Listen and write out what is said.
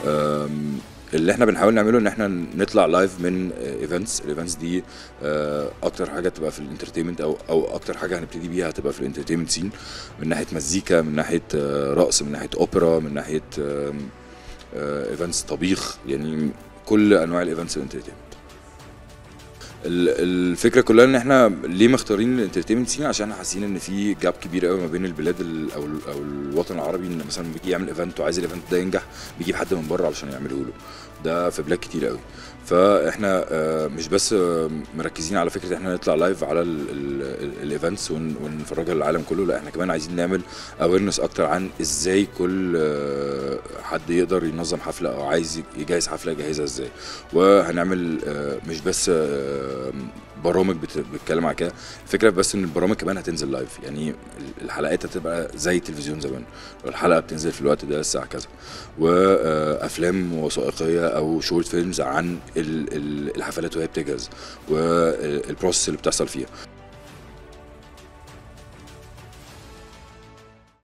آم، اللي احنا بنحاول نعمله ان احنا نطلع لايف من ايفنتس الايفنتس دي آه، اكتر حاجه تبقى في الانترتينمنت او او اكتر حاجه هنبتدي بيها هتبقى في الانترتينمنت سين من ناحيه مزيكا من ناحيه آه، رقص من ناحيه اوبرا من ناحيه ايفنتس طبيخ يعني كل انواع الايفنتس الانترتينمنت ال- الفكره كلها ان احنا ليه مختارين الانترتينمنت سين عشان حاسين ان في جاب كبير قوي ما بين البلاد ال- او ال- او الوطن العربي ان مثلا بيجي يعمل ايفنت وعايز الايفنت ده ينجح بيجيب حد من بره علشان يعمله له ده في بلاد كتير قوي فاحنا آه، مش بس آه، مركزين على فكره احنا نطلع لايف على الايفنتس ونفرجها للعالم كله لا احنا كمان عايزين نعمل اويرنس اكتر عن ازاي كل آه، حد يقدر ينظم حفله او عايز يجهز حفله يجهزها ازاي وهنعمل آه، مش بس آه، برامج بت- بتتكلم على كده الفكره بس ان البرامج كمان هتنزل لايف يعني الحلقات هتبقى زي التلفزيون زمان الحلقه بتنزل في الوقت ده الساعه كذا وافلام وثائقيه او شورت فيلمز عن ال- ال- الحفلات وهي بتجهز والبروسيس اللي بتحصل فيها